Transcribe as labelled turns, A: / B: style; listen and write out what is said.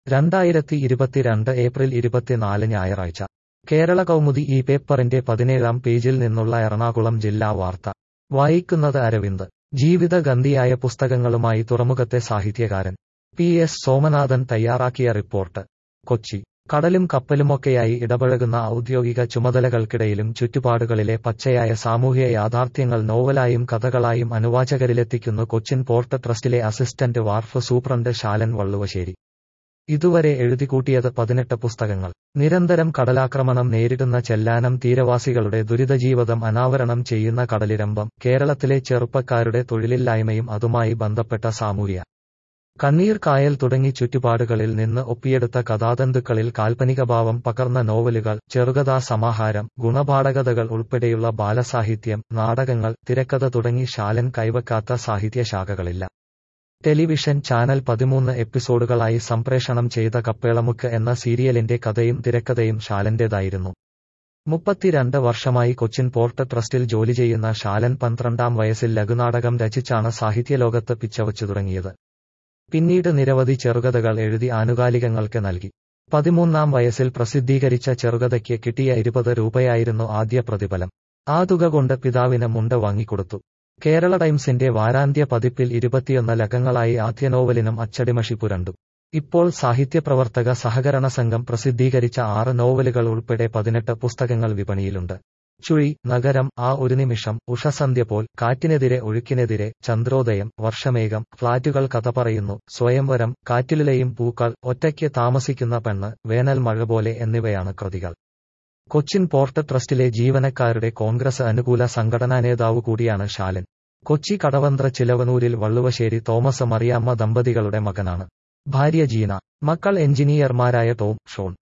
A: രണ്ടായിരത്തി ഇരുപത്തിരണ്ട് ഏപ്രിൽ ഇരുപത്തിനാല് ഞായറാഴ്ച കേരള കൗമുദി ഈ പേപ്പറിന്റെ പതിനേഴാം പേജിൽ നിന്നുള്ള എറണാകുളം ജില്ലാ വാർത്ത വായിക്കുന്നത് അരവിന്ദ് ജീവിതഗന്ധിയായ പുസ്തകങ്ങളുമായി തുറമുഖത്തെ സാഹിത്യകാരൻ പി എസ് സോമനാഥൻ തയ്യാറാക്കിയ റിപ്പോർട്ട് കൊച്ചി കടലും കപ്പലുമൊക്കെയായി ഇടപഴകുന്ന ഔദ്യോഗിക ചുമതലകൾക്കിടയിലും ചുറ്റുപാടുകളിലെ പച്ചയായ സാമൂഹ്യ യാഥാർത്ഥ്യങ്ങൾ നോവലായും കഥകളായും അനുവാചകരിലെത്തിക്കുന്നു കൊച്ചിൻ പോർട്ട് ട്രസ്റ്റിലെ assistant wharf superintendent Shalan Valluvassery ഇതുവരെ എഴുതിക്കൂട്ടിയത് പതിനെട്ട് പുസ്തകങ്ങൾ നിരന്തരം കടലാക്രമണം നേരിടുന്ന ചെല്ലാനം തീരവാസികളുടെ ദുരിതജീവിതം അനാവരണം ചെയ്യുന്ന കടലിരമ്പം കേരളത്തിലെ ചെറുപ്പക്കാരുടെ തൊഴിലില്ലായ്മയും അതുമായി ബന്ധപ്പെട്ട സാമൂഹ്യ കണ്ണീർ കായൽ തുടങ്ങി ചുറ്റുപാടുകളിൽ നിന്ന് ഒപ്പിയെടുത്ത കഥാതന്തുക്കളിൽ കാൽപ്പനികഭാവം പകർന്ന നോവലുകൾ ചെറുകഥാ സമാഹാരം ഗുണപാഠകഥകൾ ഉൾപ്പെടെയുള്ള ബാലസാഹിത്യം നാടകങ്ങൾ തിരക്കഥ തുടങ്ങി ശാലൻ കൈവക്കാത്ത സാഹിത്യശാഖകളില്ല ടെലിവിഷൻ ചാനൽ പതിമൂന്ന് എപ്പിസോഡുകളായി സംപ്രേഷണം ചെയ്ത കപ്പേളമുക്ക് എന്ന സീരിയലിന്റെ കഥയും തിരക്കഥയും ശാലന്റേതായിരുന്നു മുപ്പത്തിരണ്ട് വർഷമായി കൊച്ചിൻ പോർട്ട് ട്രസ്റ്റിൽ ജോലി ചെയ്യുന്ന ശാലൻ പന്ത്രണ്ടാം വയസ്സിൽ ലഘുനാടകം രചിച്ചാണ് സാഹിത്യലോകത്ത് പിച്ചവച്ചു തുടങ്ങിയത് പിന്നീട് നിരവധി ചെറുകഥകൾ എഴുതി ആനുകാലികങ്ങൾക്ക് നൽകി പതിമൂന്നാം വയസ്സിൽ പ്രസിദ്ധീകരിച്ച ചെറുകഥയ്ക്ക് കിട്ടിയ ഇരുപത് രൂപയായിരുന്നു ആദ്യ പ്രതിഫലം ആ തുക കൊണ്ട് പിതാവിന് മുണ്ട് വാങ്ങിക്കൊടുത്തു കേരള ടൈംസിന്റെ വാരാന്ത്യ പതിപ്പിൽ ഇരുപത്തിയൊന്ന് ലക്കങ്ങളായി ആദ്യ നോവലിനും അച്ചടിമഷി പുരണ്ടു ഇപ്പോൾ സാഹിത്യപ്രവർത്തക സഹകരണ സംഘം പ്രസിദ്ധീകരിച്ച ആറ് നോവലുകൾ ഉൾപ്പെടെ പതിനെട്ട് പുസ്തകങ്ങൾ വിപണിയിലുണ്ട് ചുഴി നഗരം ആ ഒരു നിമിഷം ഉഷസന്ധ്യ പോൽ കാറ്റിനെതിരെ ഒഴുക്കിനെതിരെ ചന്ദ്രോദയം വർഷമേഘം ഫ്ളാറ്റുകൾ കഥ പറയുന്നു സ്വയംവരം കാറ്റിലുലയും പൂക്കൾ ഒറ്റയ്ക്ക് താമസിക്കുന്ന പെണ്ണ് വേനൽ മഴ പോലെ എന്നിവയാണ് കൃതികൾ കൊച്ചിൻ പോർട്ട് ട്രസ്റ്റിലെ ജീവനക്കാരുടെ കോൺഗ്രസ് അനുകൂല സംഘടനാ നേതാവ് കൂടിയാണ് ശാലൻ കൊച്ചി കടവന്ത്ര ചിലവനൂരിൽ വള്ളുവശ്ശേരി തോമസ് മറിയാമ്മ ദമ്പതികളുടെ മകനാണ് ഭാര്യ ജീന മക്കൾ എഞ്ചിനീയർമാരായ ടോം ഷോൺ